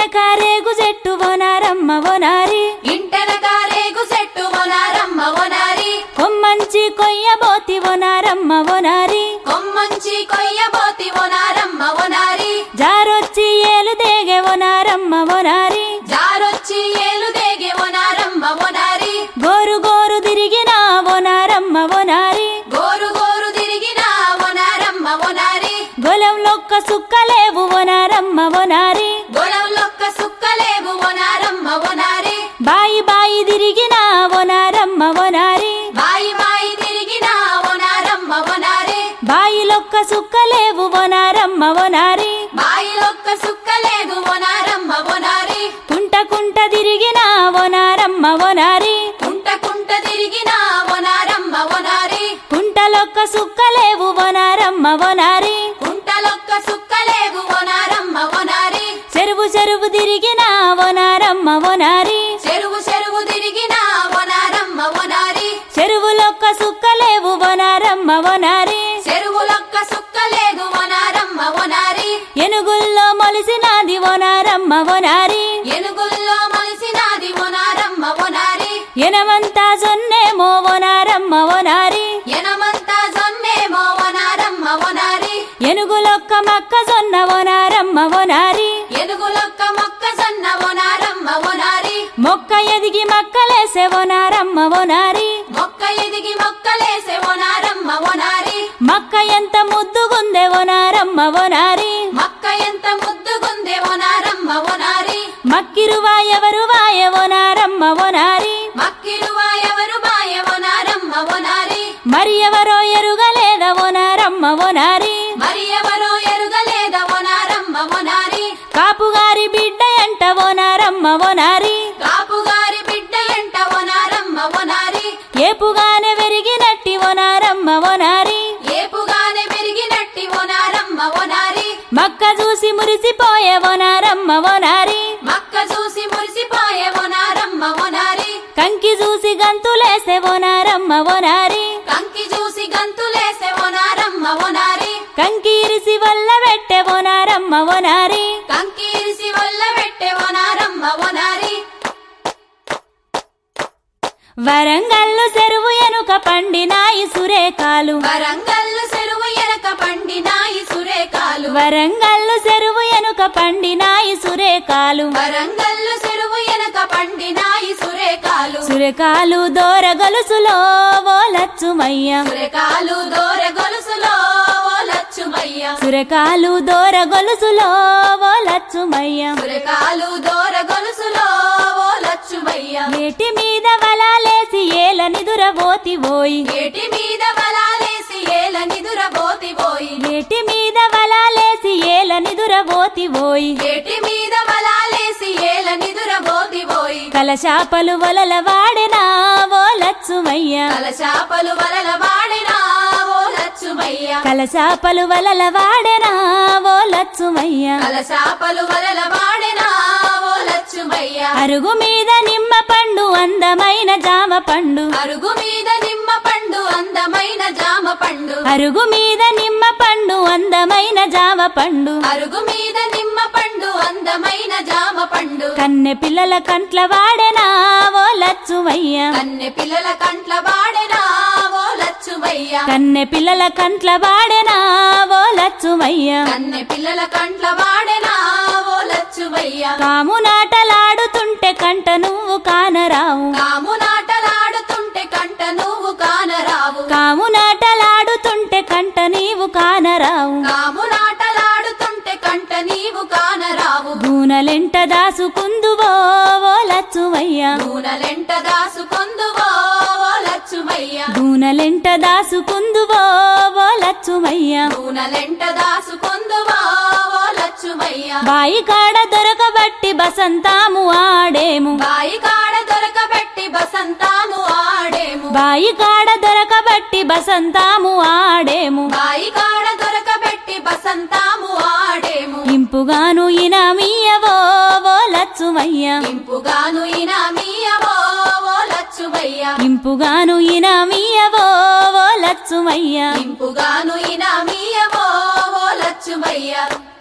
ఇంటెనక రేగు చెట్టు ఓనారమ్మ ఓనారి ఇంటెనక రేగు చెట్టు వనారమ్మ వనారి కొమ్మంచి కొయ్యబోతి ఓనారమ్మ ఓనారి కొమ్మంచి కొయ్యబోతి వనారమ్మ వనారి జారొచ్చి ఏలు దేగే ఓనారమ్మ ఓనారి జారొచ్చి ఏలు దేగే వనారమ్మ వనారి గోరు గోరు తిరిగిన ఓనారమ్మ ఓనారి గోరు గోరు తిరిగిన వనారమ్మ వనారి గొలంలొక్క సుక్కలేవు ఓనారమ్మ ఓనారి గొడవలొక్క సుక్కలేవు వనారమ్మ వనారి బాయి బాయి తిరిగిన ఓనారమ్మ ఓనారి బాయి బాయి తిరిగిన వనారమ్మ వనారి బాయిలొక్క సుక్కలేవు ఓనారమ్మ ఓనారి బాయిలొక్క సుక్కలేదు వనారమ్మ వనారి కుంట కుంట తిరిగిన ఓనారమ్మ ఓనారి కుంట కుంట తిరిగిన వనారమ్మ వనారి కుంటలొక్క సుక్కలేవు ఓనారమ్మ ఓనారి కుంటలొక్క సుక్కలేవు వనారమ్మ వనారి చెరువు చెరువు తిరిగిన ఓనారమ్మ ఓనారి చెరువు చెరువు తిరిగిన వనారమ్మ వనారి చెరువులొక్క సుక్కలేవు ఓనారమ్మ ఓనారి చెరువులొక్క సుక్కలేదు వనారమ్మ వనారి ఎనుగుల్లో మొలిసినాది ఓనారమ్మ ఓనారి ఎనుగుల్లో మలిసినాది వనారమ్మ వనారి ఎనమంతా జొన్నేమో ఓనారమ్మ ఓనారి ఎనమంతా జొన్నేమో వనారమ్మ వనారి ఎనుగులొక్క మక్క జొన్న ఓనారమ్మ ఓనారి ఎనుగులొక్క మొక్క జొన్న వనారమ్మ వనారి మొక్క ఎదిగి మక్కలేసే ఓనారమ్మ ఓనారి మొక్క ఎదిగి మొక్కలేసే వనారమ్మ వనారి మక్క ఎంత ముద్దుగుందే ఓనారమ్మ ఓనారి మక్క ఎంత ముద్దుగుందే వనారమ్మ వనారి మక్కిరువా ఎవరు వాయ ఓనారమ్మ ఓనారి మక్కిరువా ఎవరు బాయ వనారమ్మ వనారి మరి ఎవరో ఎరుగలేద ఓనారమ్మ ఓనారి మరి ఎవరో ఎరుగలేద వనారమ్మ వనారి కాపుగారి బిడ్డ ఎంట ఓనారమ్మ ఓనారి కాపుగారి బిడ్డ ఎంట వనారమ్మ వనారి ఏపుగానే వెరిగినట్టి ఓనారమ్మ ఓనారి ఏపుగానే పెరిగినట్టి వనారమ్మ వనారి మక్క చూసి మురిసిపోయే ఓనారమ్మ ఓనారి మక్క చూసి మురిసిపోయే వనారమ్మ వనారి కంకి చూసి గంతులేసే ఓనారమ్మ ఓనారి కంకి చూసి గంతులేసే వనారమ్మ వనారి కంకి ఇరిసి వల్ల పెట్టే ఓనారమ్మ ఓనారి కంకీరిసి వల్ల పెట్టే వనారమ్మ వనారి వరంగల్లు చెరువు ఎనుక పండినాయి సురేకాలు వరంగల్లు చెరువు ఎనక పండినాయి సురేకాలు వరంగల్లు చెరువు ఎనుక పండినాయి సురేకాలు వరంగల్లు చెరువు ఎనక పండినాయి సురేకాలు సురేకాలు దోర గొలుసులో ఓ లచ్చుమయ్య సురేకాలు దోర గొలుసులో ఓ లచ్చుమయ్య సురేకాలు దోర గొలుసులో ఓ లచ్చుమయ్య సురేకాలు దోర గొలుసులో ఓ లచ్చుమయ్య ఏటి మీద వలాలేసి ఏల నిదురబోతి పోయి ఏటి మీద వలాలేసి ఏల నిదురబోతి పోయి ఏటి మీద వలాలేసి ఏల నిదురబోతి పోయి ఏటి మీద వలాలేసి ఏల నిదురబోతి పోయి కలశాపలు వలల వాడెనా ఓ లచ్చుమయ్య కలశాపలు వలల వాడినా ఓ లచ్చుమయ్య కలశాపలు వలల వాడెనా ఓ లచ్చుమయ్య కలశాపలు వలల వాడినా ఓ లచ్చుమయ్య అరుగు మీద నిమ్మ పండు అందమైన జామ పండు అరుగు మీద నిమ్మ పండు అందమైన జామ పండు అరుగు మీద నిమ్మ పండు అందమైన జామ పండు అరుగు మీద నిమ్మ పండు అందమైన జామ పండు కన్నె పిల్లల కంట్ల వాడెనా ఓ లచ్చుమయ్య కన్నె పిల్లల కంట్ల వాడినా ఓ లచ్చుమయ్య కన్నె పిల్లల కంట్ల వాడెనా ఓ లచ్చుమయ్య కన్నె పిల్లల కంట్ల వాడినా ఓ లచ్చుమయ్య కాము నాటలాడుతుంటే కంట నువ్వు కానరావు కాము నాటలాడుతుంటే కంట నువ్వు కానరావు కాము నాటలాడుతుంటే కంట నీవు కానరావు కాము నాటలాడుతుంటే కంట నీవు కానరావు గూనలెంట దాసుకుందువో ఓ లచ్చుమయ్య నూనెలెంట దాసుకొందువో ఓ లచ్చుమయ్య గూనలెంట దాసుకుందువో ఓ లచ్చుమయ్య నూనెలెంట దాసుకొందువో ఓ లచ్చుమయ్య బాయి కాడ దొరకబట్టి బసంతాము ఆడేము బాయి కాడ దొరకబెట్టి బసంతాము ఆడేము బాయి కాడ దొరకబట్టి బసంతాము ఆడేము బాయి కాడ దొరకబెట్టి బసంతాము ఆడేము ఇంపుగాను ఇనామియవో ఓ లచ్చుమయ్య ఇంపుగాను ఇనామీయవో ఓ లచ్చుమయ్య ఇంపుగాను ఇనామియవో ఓ లచ్చుమయ్య ఇంపుగాను ఇనామీయవో ఓ లచ్చుమయ్య